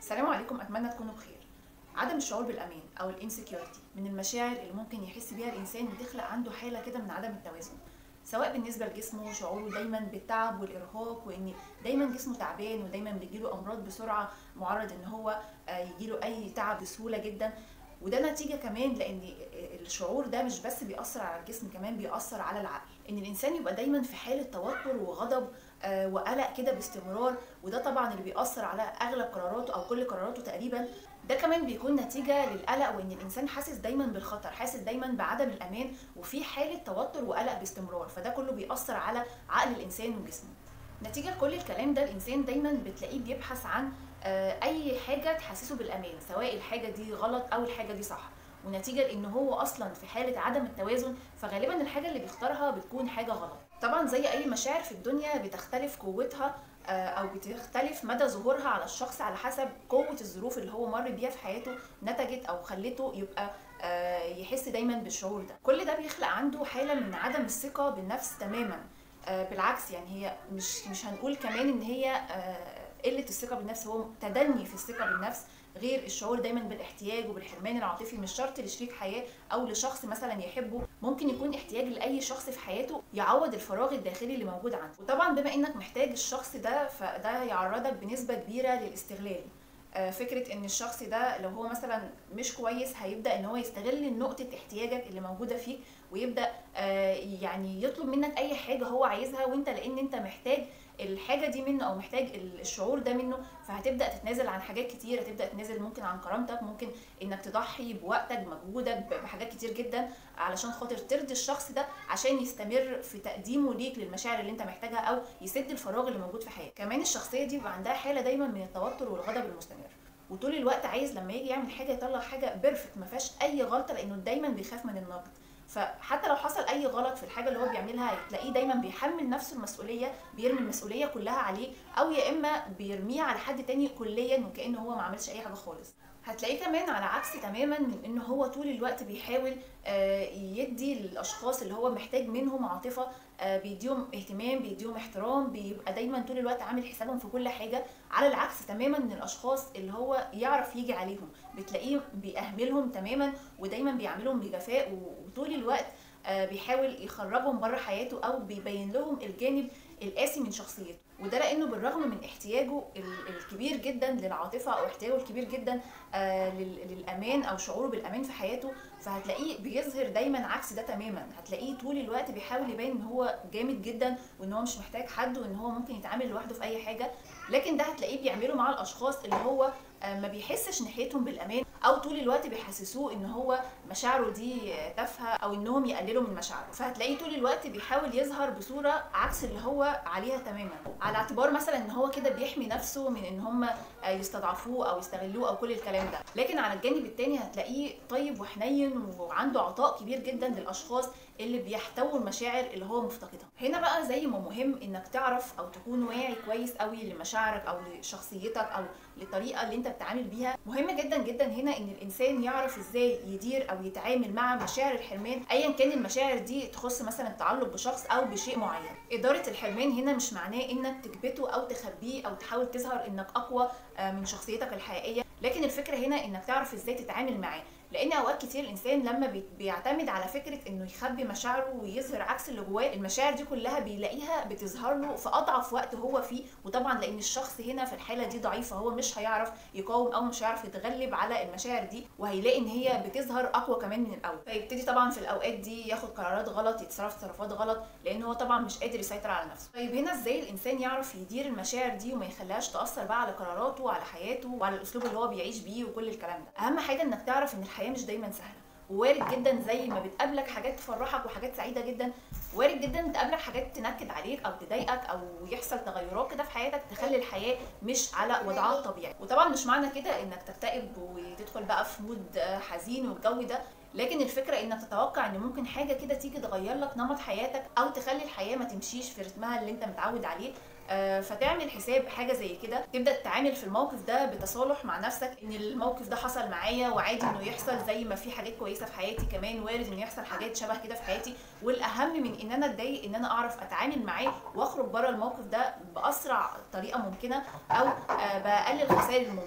السلام عليكم اتمنى تكونوا بخير عدم الشعور بالامان او الانسكيورتي من المشاعر اللي ممكن يحس بيها الانسان بتخلق عنده حاله كده من عدم التوازن سواء بالنسبه لجسمه شعوره دايما بالتعب والارهاق وان دايما جسمه تعبان ودايما بيجيله امراض بسرعه معرض ان هو آه، يجيله اي تعب بسهوله جدا وده نتيجه كمان لان الشعور ده مش بس بيأثر على الجسم كمان بيأثر على العقل ان الانسان يبقى دايما في حاله توتر وغضب آه، وقلق كده باستمرار وده طبعا اللي بيأثر على اغلب قراراته او كل قراراته تقريبا ده كمان بيكون نتيجة للقلق وإن الإنسان حاسس دايما بالخطر حاسس دايما بعدم الأمان وفي حالة توتر وقلق باستمرار فده كله بيأثر على عقل الإنسان وجسمه نتيجة لكل الكلام ده الإنسان دايما بتلاقيه بيبحث عن آه، أي حاجة تحسسه بالأمان سواء الحاجة دي غلط أو الحاجة دي صح ونتيجة لأن هو أصلا في حالة عدم التوازن فغالبا الحاجة اللي بيختارها بتكون حاجة غلط طبعا زي أي مشاعر في الدنيا بتختلف قوتها آه، او بتختلف مدى ظهورها على الشخص على حسب قوه الظروف اللي هو مر بيها في حياته نتجت او خلته يبقى آه، يحس دايما بالشعور ده كل ده بيخلق عنده حاله من عدم الثقه بالنفس تماما آه، بالعكس يعني هي مش مش هنقول كمان ان هي آه، قله الثقه بالنفس هو تدني في الثقه بالنفس غير الشعور دايما بالاحتياج وبالحرمان العاطفي مش شرط لشريك حياه او لشخص مثلا يحبه ممكن يكون احتياج لاي شخص في حياته يعوض الفراغ الداخلي اللي موجود عنده وطبعا بما انك محتاج الشخص ده فده يعرضك بنسبه كبيره للاستغلال آه، فكره ان الشخص ده لو هو مثلا مش كويس هيبدا ان هو يستغل نقطه احتياجك اللي موجوده فيك ويبدا آه، يعني يطلب منك اي حاجه هو عايزها وانت لان انت محتاج الحاجه دي منه او محتاج الشعور ده منه فهتبدا تتنازل عن حاجات كتير هتبدا تتنازل ممكن عن كرامتك ممكن انك تضحي بوقتك بمجهودك بحاجات كتير جدا علشان خاطر ترضي الشخص ده عشان يستمر في تقديمه ليك للمشاعر اللي انت محتاجها او يسد الفراغ اللي موجود في حياتك كمان الشخصيه دي بيبقى عندها حاله دايما من التوتر والغضب المستمر وطول الوقت عايز لما يجي يعمل حاجه يطلع حاجه بيرفكت ما فيهاش اي غلطه لانه دايما بيخاف من النقد فحتى لو حصل اي غلط في الحاجه اللي هو بيعملها هتلاقيه دايما بيحمل نفسه المسؤوليه بيرمي المسؤوليه كلها عليه او يا اما بيرميها على حد تاني كليا وكانه هو ما عملش اي حاجه خالص هتلاقيه كمان على عكس تماما من ان هو طول الوقت بيحاول آه، يدي للاشخاص اللي هو محتاج منهم عاطفه آه، بيديهم اهتمام بيديهم احترام بيبقى دايما طول الوقت عامل حسابهم في كل حاجه على العكس تماما من الاشخاص اللي هو يعرف يجي عليهم بتلاقيه بيأهملهم تماما ودايما بيعملهم بجفاء وطول الوقت آه، بيحاول يخرجهم بره حياته او بيبين لهم الجانب القاسي من شخصيته وده لانه بالرغم من احتياجه ال- الكبير جدا للعاطفه او احتياجه الكبير جدا آه، لل- للامان او شعوره بالامان في حياته فهتلاقيه بيظهر دايما عكس ده تماما هتلاقيه طول الوقت بيحاول يبين ان هو جامد جدا وان هو مش محتاج حد وان هو ممكن يتعامل لوحده في اي حاجه لكن ده هتلاقيه بيعمله مع الاشخاص اللي هو آه، ما بيحسش ناحيتهم بالامان او طول الوقت بيحسسوه ان هو مشاعره دي آه، تافهه او انهم يقللوا من مشاعره فهتلاقيه طول الوقت بيحاول يظهر بصوره عكس اللي هو عليها تماما على اعتبار مثلا ان هو كده بيحمي نفسه من ان هم آه، يستضعفوه او يستغلوه او كل الكلام ده لكن على الجانب التاني هتلاقيه طيب وحنين وعنده عطاء كبير جدا للاشخاص اللي بيحتووا المشاعر اللي هو مفتقدها هنا بقى زي ما مهم انك تعرف او تكون واعي كويس قوي لمشاعرك او لشخصيتك او للطريقه اللي انت بتتعامل بيها مهم جدا جدا هنا ان الانسان يعرف ازاي يدير او يتعامل مع مشاعر الحرمان ايا كان المشاعر دي تخص مثلا التعلق بشخص او بشيء معين اداره الحرمان هنا مش معناه انك تكبته او تخبيه او تحاول تظهر انك اقوى آه، من شخصيتك الحقيقيه لكن الفكره هنا انك تعرف ازاي تتعامل معاه لان اوقات كتير الانسان لما بي- بيعتمد على فكره انه يخبي مشاعره ويظهر عكس اللي جواه المشاعر دي كلها بيلاقيها بتظهر له في اضعف وقت هو فيه وطبعا لان الشخص هنا في الحاله دي ضعيف فهو مش هيعرف يقاوم او مش هيعرف يتغلب على المشاعر دي وهيلاقي ان هي بتظهر اقوى كمان من الاول فيبتدي طبعا في الاوقات دي ياخد قرارات غلط يتصرف تصرفات غلط لان هو طبعا مش قادر يسيطر على نفسه طيب هنا ازاي الانسان يعرف يدير المشاعر دي وما يخليهاش تاثر بقى على قراراته وعلى حياته وعلى الاسلوب اللي هو بيعيش بيه وكل الكلام ده اهم حاجه انك تعرف ان الحياه مش دايما سهله ووارد جدا زي ما بتقابلك حاجات تفرحك وحاجات سعيده جدا وارد جدا تقابلك حاجات تنكد عليك او تضايقك او يحصل تغيرات كده في حياتك تخلي الحياه مش على وضعها الطبيعي وطبعا مش معنى كده انك تكتئب وتدخل بقى في مود آه، حزين والجو ده لكن الفكره انك تتوقع ان ممكن حاجه كده تيجي تغير لك نمط حياتك او تخلي الحياه ما تمشيش في رتمها اللي انت متعود عليه آه، فتعمل حساب حاجه زي كده تبدا تتعامل في الموقف ده بتصالح مع نفسك ان الموقف ده حصل معايا وعادي انه يحصل زي ما في حاجات كويسه في حياتي كمان وارد انه يحصل حاجات شبه كده في حياتي والاهم من ان انا اتضايق ان انا اعرف اتعامل معاه واخرج بره الموقف ده باسرع طريقه ممكنه او آه، باقل الخسائر الممكنه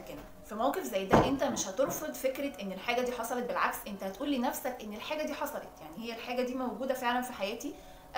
في موقف زي ده انت مش هترفض فكره ان الحاجه دي حصلت بالعكس انت هتقول لنفسك ان الحاجه دي حصلت يعني هي الحاجه دي موجوده فعلا في حياتي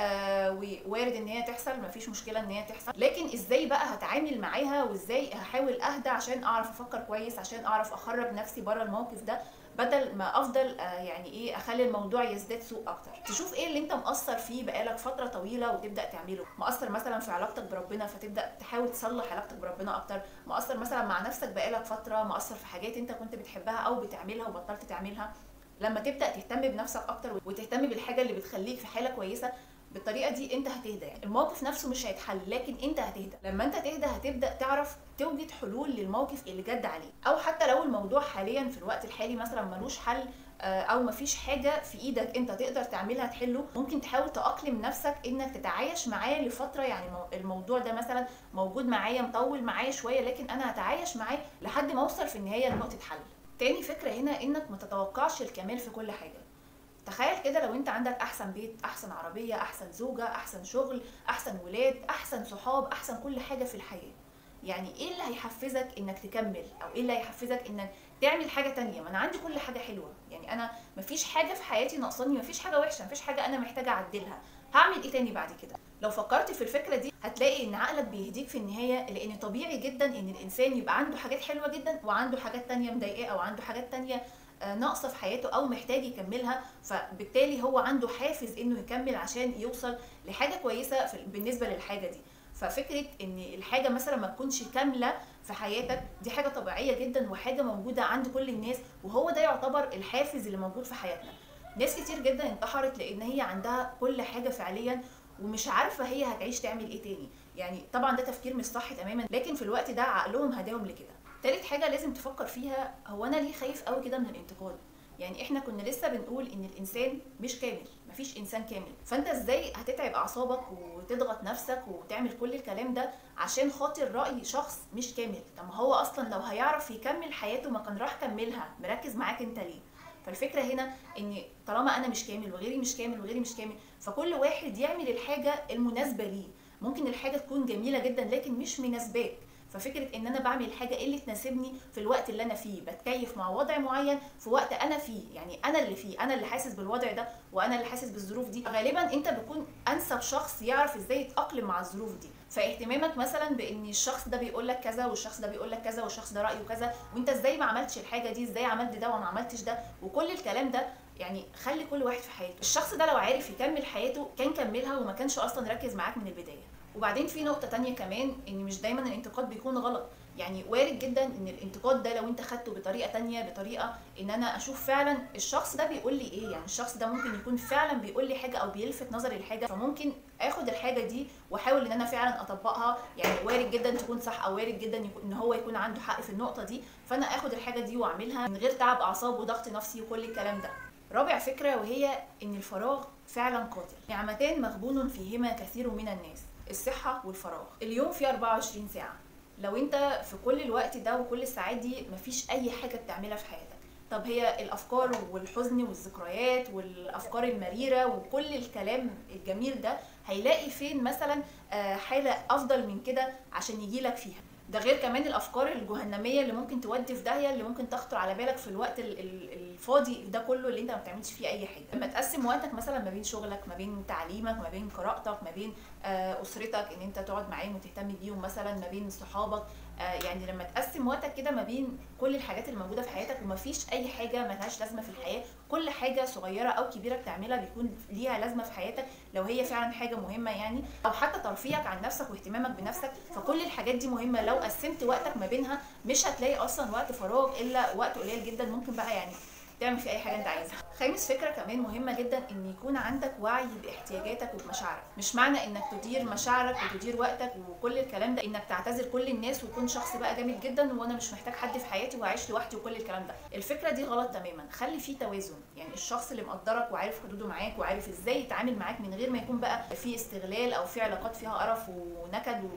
آه ووارد ان هي تحصل مفيش مشكله ان هي تحصل لكن ازاي بقى هتعامل معاها وازاي هحاول اهدى عشان اعرف افكر كويس عشان اعرف اخرج نفسي بره الموقف ده بدل ما افضل آه يعني ايه اخلي الموضوع يزداد سوء اكتر تشوف ايه اللي انت مقصر فيه بقالك فتره طويله وتبدا تعمله مقصر مثلا في علاقتك بربنا فتبدا تحاول تصلح علاقتك بربنا اكتر مقصر مثلا مع نفسك بقالك فتره مقصر في حاجات انت كنت بتحبها او بتعملها وبطلت تعملها لما تبدا تهتم بنفسك اكتر وتهتم بالحاجه اللي بتخليك في حاله كويسه بالطريقه دي انت هتهدى يعني الموقف نفسه مش هيتحل لكن انت هتهدى لما انت تهدى هتبدا تعرف توجد حلول للموقف اللي جد عليه او حتى لو الموضوع حاليا في الوقت الحالي مثلا ملوش حل او مفيش حاجه في ايدك انت تقدر تعملها تحله ممكن تحاول تاقلم نفسك انك تتعايش معاه لفتره يعني الموضوع ده مثلا موجود معايا مطول معايا شويه لكن انا هتعايش معاه لحد ما اوصل في النهايه لنقطه حل تاني فكره هنا انك ما تتوقعش الكمال في كل حاجه تخيل كده لو انت عندك احسن بيت احسن عربيه احسن زوجه احسن شغل احسن ولاد احسن صحاب احسن كل حاجه في الحياه يعني ايه اللي هيحفزك انك تكمل او ايه اللي هيحفزك انك تعمل حاجه تانية ما انا عندي كل حاجه حلوه يعني انا مفيش حاجه في حياتي ناقصاني مفيش حاجه وحشه مفيش حاجه انا محتاجه اعدلها هعمل ايه تاني بعد كده لو فكرت في الفكره دي هتلاقي ان عقلك بيهديك في النهايه لان طبيعي جدا ان الانسان يبقى عنده حاجات حلوه جدا وعنده حاجات تانية مضايقاه او عنده حاجات تانية ناقصه في حياته او محتاج يكملها فبالتالي هو عنده حافز انه يكمل عشان يوصل لحاجه كويسه بالنسبه للحاجه دي ففكره ان الحاجه مثلا ما تكونش كامله في حياتك دي حاجه طبيعيه جدا وحاجه موجوده عند كل الناس وهو ده يعتبر الحافز اللي موجود في حياتنا ناس كتير جدا انتحرت لان هي عندها كل حاجه فعليا ومش عارفه هي هتعيش تعمل ايه تاني يعني طبعا ده تفكير مش صح تماما لكن في الوقت ده عقلهم هداهم لكده تالت حاجه لازم تفكر فيها هو انا ليه خايف قوي كده من الانتقاد يعني احنا كنا لسه بنقول ان الانسان مش كامل مفيش انسان كامل فانت ازاي هتتعب اعصابك وتضغط نفسك وتعمل كل الكلام ده عشان خاطر راي شخص مش كامل طب ما هو اصلا لو هيعرف يكمل حياته ما كان راح كملها مركز معاك انت ليه فالفكره هنا ان طالما انا مش كامل وغيري مش كامل وغيري مش كامل فكل واحد يعمل الحاجه المناسبه ليه ممكن الحاجه تكون جميله جدا لكن مش مناسباك ففكره ان انا بعمل الحاجه اللي تناسبني في الوقت اللي انا فيه بتكيف مع وضع معين في وقت انا فيه يعني انا اللي فيه انا اللي حاسس بالوضع ده وانا اللي حاسس بالظروف دي غالبا انت بتكون انسب شخص يعرف ازاي يتاقلم مع الظروف دي فاهتمامك مثلا بان الشخص ده بيقول لك كذا والشخص ده بيقول لك كذا والشخص ده رايه كذا وانت ازاي ما عملتش الحاجه دي ازاي عملت ده وما عملتش ده وكل الكلام ده يعني خلي كل واحد في حياته الشخص ده لو عارف يكمل حياته كان كملها وما كانش اصلا ركز معاك من البدايه وبعدين في نقطه تانية كمان ان مش دايما الانتقاد بيكون غلط يعني وارد جدا ان الانتقاد ده لو انت خدته بطريقه تانية بطريقه ان انا اشوف فعلا الشخص ده بيقول لي ايه يعني الشخص ده ممكن يكون فعلا بيقول لي حاجه او بيلفت نظري لحاجه فممكن اخد الحاجه دي واحاول ان انا فعلا اطبقها يعني وارد جدا تكون صح او وارد جدا يكون ان هو يكون عنده حق في النقطه دي فانا اخد الحاجه دي واعملها من غير تعب اعصاب وضغط نفسي وكل الكلام ده رابع فكره وهي ان الفراغ فعلا قاتل نعمتان مغبون فيهما كثير من الناس الصحة والفراغ اليوم فيه 24 ساعة لو انت في كل الوقت ده وكل الساعات دي مفيش اي حاجة بتعملها في حياتك طب هي الافكار والحزن والذكريات والافكار المريرة وكل الكلام الجميل ده هيلاقي فين مثلا حالة افضل من كده عشان يجيلك فيها ده غير كمان الافكار الجهنميه اللي ممكن تودي في داهيه اللي ممكن تخطر على بالك في الوقت الفاضي ده كله اللي انت ما بتعملش فيه اي حاجه لما تقسم وقتك مثلا ما بين شغلك ما بين تعليمك ما بين قراءتك ما بين اسرتك ان انت تقعد معاهم وتهتم بيهم مثلا ما بين صحابك يعني لما تقسم وقتك كده ما بين كل الحاجات اللي موجوده في حياتك وما فيش اي حاجه ملهاش لازمه في الحياه كل حاجه صغيره او كبيره بتعملها بيكون ليها لازمه في حياتك لو هي فعلا حاجه مهمه يعني او حتى ترفيهك عن نفسك واهتمامك بنفسك فكل الحاجات دي مهمه لو قسمت وقتك ما بينها مش هتلاقي اصلا وقت فراغ الا وقت قليل جدا ممكن بقى يعني تعمل فيه اي حاجه انت عايزها خامس فكره كمان مهمه جدا ان يكون عندك وعي باحتياجاتك وبمشاعرك مش معنى انك تدير مشاعرك وتدير وقتك وكل الكلام ده انك تعتذر كل الناس وتكون شخص بقى جامد جدا وانا مش محتاج حد في حياتي وهعيش لوحدي وكل الكلام ده الفكره دي غلط تماما خلي في توازن يعني الشخص اللي مقدرك وعارف حدوده معاك وعارف ازاي يتعامل معاك من غير ما يكون بقى في استغلال او في علاقات فيها قرف ونكد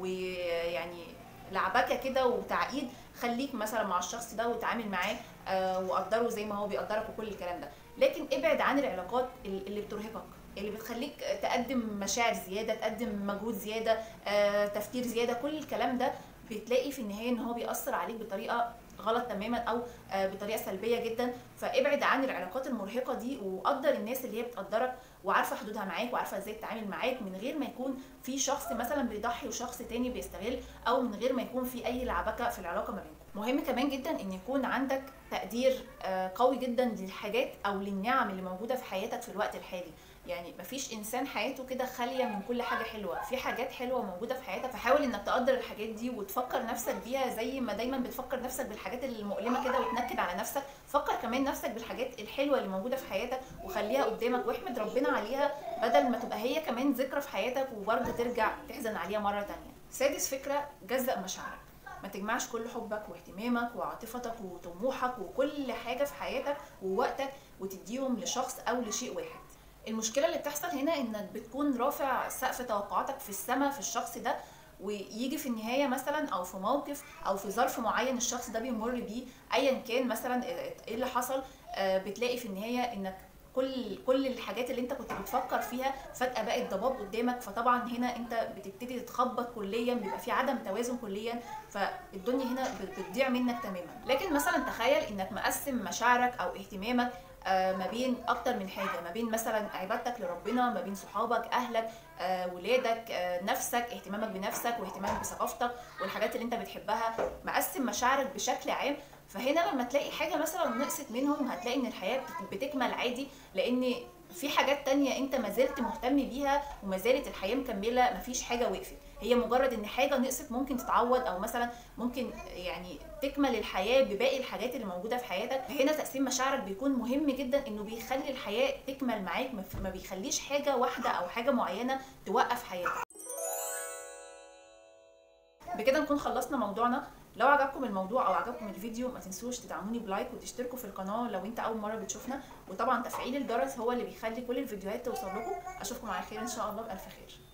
ويعني لعبكه كده وتعقيد خليك مثلا مع الشخص ده وتعامل معاه آه وقدره زي ما هو بيقدرك وكل الكلام ده لكن ابعد عن العلاقات اللي بترهقك اللي بتخليك تقدم مشاعر زياده تقدم مجهود زياده آه تفكير زياده كل الكلام ده بتلاقي في النهايه ان هو بيأثر عليك بطريقه غلط تماما او آه، بطريقه سلبيه جدا فابعد عن العلاقات المرهقه دي وقدر الناس اللي هي بتقدرك وعارفه حدودها معاك وعارفه ازاي تتعامل معاك من غير ما يكون في شخص مثلا بيضحي وشخص تاني بيستغل او من غير ما يكون في اي لعبكه في العلاقه ما بينكم مهم كمان جدا ان يكون عندك تقدير آه، قوي جدا للحاجات او للنعم اللي موجوده في حياتك في الوقت الحالي يعني مفيش انسان حياته كده خاليه من كل حاجه حلوه في حاجات حلوه موجوده في حياتك فحاول انك تقدر الحاجات دي وتفكر نفسك بيها زي ما دايما بتفكر نفسك بالحاجات المؤلمه كده وتنكد على نفسك فكر كمان نفسك بالحاجات الحلوه اللي موجوده في حياتك وخليها قدامك واحمد ربنا عليها بدل ما تبقى هي كمان ذكرى في حياتك وبرضه ترجع تحزن عليها مره تانية سادس فكره جزأ مشاعرك ما تجمعش كل حبك واهتمامك وعاطفتك وطموحك وكل حاجه في حياتك ووقتك وتديهم لشخص او لشيء واحد المشكله اللي بتحصل هنا انك بتكون رافع سقف توقعاتك في السماء في الشخص ده ويجي في النهايه مثلا او في موقف او في ظرف معين الشخص ده بيمر بيه ايا كان مثلا ايه اللي حصل آه، بتلاقي في النهايه انك كل كل الحاجات اللي انت كنت بتفكر فيها فجاه بقت ضباب قدامك فطبعا هنا انت بتبتدي تتخبط كليا بيبقى في عدم توازن كليا فالدنيا هنا بت- بتضيع منك تماما لكن مثلا تخيل انك مقسم مشاعرك او اهتمامك آه، ما بين اكتر من حاجه ما بين مثلا عبادتك لربنا ما بين صحابك اهلك آه، ولادك آه، نفسك اهتمامك بنفسك واهتمامك بثقافتك والحاجات اللي انت بتحبها مقسم مشاعرك بشكل عام فهنا لما تلاقي حاجه مثلا نقصت منهم هتلاقي ان الحياه بت- بتكمل عادي لان في حاجات تانية انت ما زلت مهتم بيها وما زالت الحياه مكمله مفيش حاجه وقفت هي مجرد ان حاجه نقصت ممكن تتعوض او مثلا ممكن يعني تكمل الحياه بباقي الحاجات اللي موجوده في حياتك هنا تقسيم مشاعرك بيكون مهم جدا انه بيخلي الحياه تكمل معاك ما- ما بيخليش حاجه واحده او حاجه معينه توقف حياتك بكده نكون خلصنا موضوعنا لو عجبكم الموضوع او عجبكم الفيديو ما تنسوش تدعموني بلايك وتشتركوا في القناه لو انت اول مره بتشوفنا وطبعا تفعيل الجرس هو اللي بيخلي كل الفيديوهات توصل لكم اشوفكم على خير ان شاء الله بالف خير